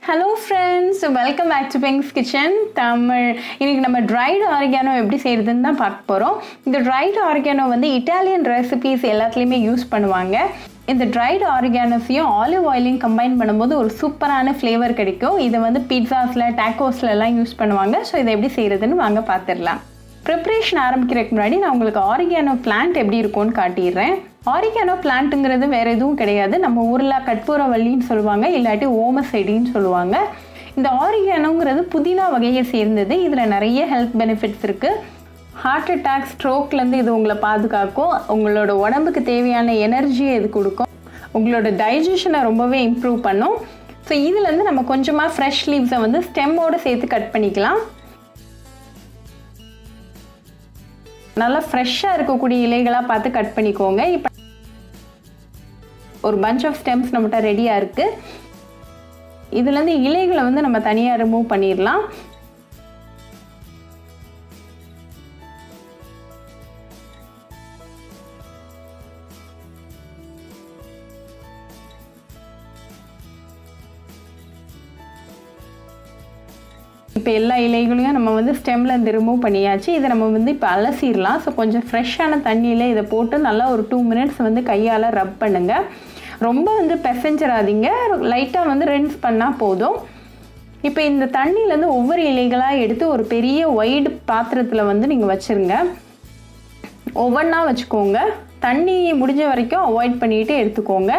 hello friends welcome back to Pinks kitchen Tamil இன்னைக்கு நம்ம dried organo எப்படி செய்கிறதுன்னு தான் பார்க்க போகிறோம் இந்த ட்ரைடு ஆர்கானோ வந்து இட்டாலியன் ரெசிபீஸ் எல்லாத்துலேயுமே யூஸ் பண்ணுவாங்க இந்த ட்ரைடு ஆர்கானோஸையும் ஆலிவ் ஆயிலையும் கம்பைன் பண்ணும்போது ஒரு சூப்பரான ஃப்ளேவர் கிடைக்கும் இதை வந்து பீட்சாஸில் டேக்கோஸில் எல்லாம் யூஸ் பண்ணுவாங்க ஸோ இதை எப்படி செய்கிறதுன்னு வாங்க பார்த்துடலாம் ப்ரிப்ரேஷன் ஆரம்பிக்கிறதுக்கு முன்னாடி நான் உங்களுக்கு ஆரிகானோ பிளான்ட் எப்படி இருக்கும்னு காட்டிடுறேன் ஆரிகானோ பிளான்ட்டுங்கிறது வேறு எதுவும் கிடையாது நம்ம ஊரில் கற்பூரவல்லின்னு சொல்லுவாங்க இல்லாட்டி ஓமசைடின்னு சொல்லுவாங்க இந்த ஆரிகானோங்கிறது புதினா வகையை சேர்ந்தது இதில் நிறைய ஹெல்த் பெனிஃபிட்ஸ் இருக்குது ஹார்ட் அட்டாக் ஸ்ட்ரோக்லேருந்து இது உங்களை பாதுகாக்கும் உங்களோட உடம்புக்கு தேவையான எனர்ஜியை இது கொடுக்கும் உங்களோட டைஜஷனை ரொம்பவே இம்ப்ரூவ் பண்ணும் ஸோ இதுலேருந்து நம்ம கொஞ்சமாக ஃப்ரெஷ் லீவ்ஸை வந்து ஸ்டெம்மோடு சேர்த்து கட் பண்ணிக்கலாம் நல்லா ஃப்ரெஷ்ஷாக இருக்கக்கூடிய இலைகளாக பார்த்து கட் பண்ணிக்கோங்க இப்போ ஒரு பஞ்ச் ஆஃப் ஸ்டெம்ஸ் நம்மகிட்ட ரெடியாக இருக்குது இதுலேருந்து இலைகளை வந்து நம்ம தனியாக ரிமூவ் பண்ணிடலாம் இப்போ எல்லா இலைகளையும் நம்ம வந்து ஸ்டெம்மில் இருந்து ரிமூவ் பண்ணியாச்சு இதை நம்ம வந்து இப்போ அலசிடலாம் ஸோ கொஞ்சம் ஃப்ரெஷ்ஷான தண்ணியில் இதை போட்டு நல்லா ஒரு டூ மினிட்ஸ் வந்து கையால் ரப் பண்ணுங்கள் ரொம்ப வந்து பெசஞ்சராதீங்க லைட்டாக வந்து ரென்ஸ் பண்ணால் போதும் இப்போ இந்த தண்ணியிலேருந்து ஒவ்வொரு இலைகளாக எடுத்து ஒரு பெரிய ஒய்டு பாத்திரத்தில் வந்து நீங்கள் வச்சுருங்க ஒவ்வொன்றா வச்சுக்கோங்க தண்ணி முடிஞ்ச வரைக்கும் அவாய்ட் பண்ணிட்டு எடுத்துக்கோங்க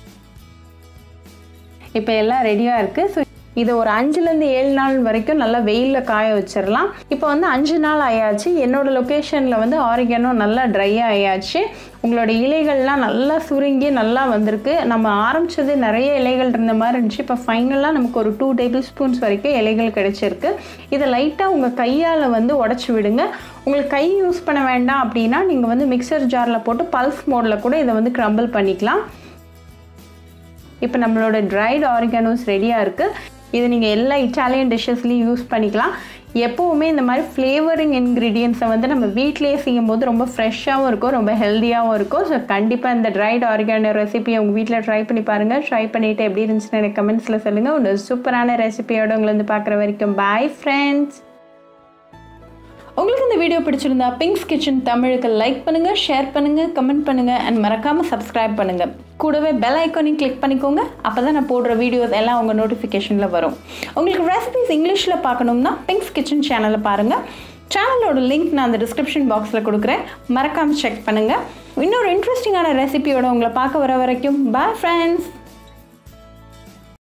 இப்போ எல்லாம் ரெடியாக இருக்குது ஸோ இது ஒரு அஞ்சுலேருந்து ஏழு நாள் வரைக்கும் நல்லா வெயிலில் காய வச்சிடலாம் இப்போ வந்து அஞ்சு நாள் ஆயாச்சு என்னோடய லொக்கேஷனில் வந்து ஆரிகனோ நல்லா ட்ரையாக ஆயாச்சு உங்களோட இலைகள்லாம் நல்லா சுருங்கி நல்லா வந்திருக்கு நம்ம ஆரம்பித்தது நிறைய இலைகள் இருந்த மாதிரி இருந்துச்சு இப்போ ஃபைனலாக நமக்கு ஒரு டூ டேபிள் ஸ்பூன்ஸ் வரைக்கும் இலைகள் கிடச்சிருக்கு இதை லைட்டாக உங்கள் கையால் வந்து உடச்சி விடுங்க உங்களுக்கு கை யூஸ் பண்ண வேண்டாம் அப்படின்னா நீங்கள் வந்து மிக்சர் ஜாரில் போட்டு பல்ஸ் மோடில் கூட இதை வந்து க்ரம்பிள் பண்ணிக்கலாம் இப்போ நம்மளோட ட்ரைடு ஆரிகானோஸ் ரெடியாக இருக்குது இது நீங்கள் எல்லா இட்டாலியன் டிஷ்ஷஸ்லையும் யூஸ் பண்ணிக்கலாம் எப்போவுமே இந்த மாதிரி ஃப்ளேவரிங் இன்க்ரீடியன்ஸை வந்து நம்ம வீட்லேயே செய்யும் போது ரொம்ப ஃப்ரெஷ்ஷாகவும் இருக்கும் ரொம்ப ஹெல்த்தியாகவும் இருக்கும் ஸோ கண்டிப்பாக இந்த ட்ரைட் ஆர்கானோ ரெசிபியை உங்கள் வீட்டில் ட்ரை பண்ணி பாருங்கள் ட்ரை பண்ணிவிட்டு எப்படி இருந்துச்சுன்னு எனக்கு கமெண்ட்ஸில் சொல்லுங்கள் ஒரு சூப்பரான ரெசிபியோட உங்களை வந்து பார்க்குற வரைக்கும் பாய் ஃப்ரெண்ட்ஸ் உங்களுக்கு இந்த வீடியோ பிடிச்சிருந்தா பிங்க்ஸ் கிச்சன் தமிழுக்கு லைக் பண்ணுங்கள் ஷேர் பண்ணுங்கள் கமெண்ட் பண்ணுங்கள் அண்ட் மறக்காமல் சப்ஸ்கிரைப் பண்ணுங்கள் கூடவே பெல் ஐக்கானையும் கிளிக் பண்ணிக்கோங்க அப்போ தான் நான் போடுற வீடியோஸ் எல்லாம் உங்கள் நோட்டிஃபிகேஷனில் வரும் உங்களுக்கு ரெசிபிஸ் இங்கிலீஷில் பார்க்கணும்னா பிங்க்ஸ் கிச்சன் சேனலை பாருங்கள் சேனலோட லிங்க் நான் அந்த டிஸ்கிரிப்ஷன் பாக்ஸில் கொடுக்குறேன் மறக்காமல் செக் பண்ணுங்கள் இன்னொரு இன்ட்ரெஸ்டிங்கான ரெசிபியோட உங்களை பார்க்க வர வரைக்கும் பாய் ஃப்ரெண்ட்ஸ்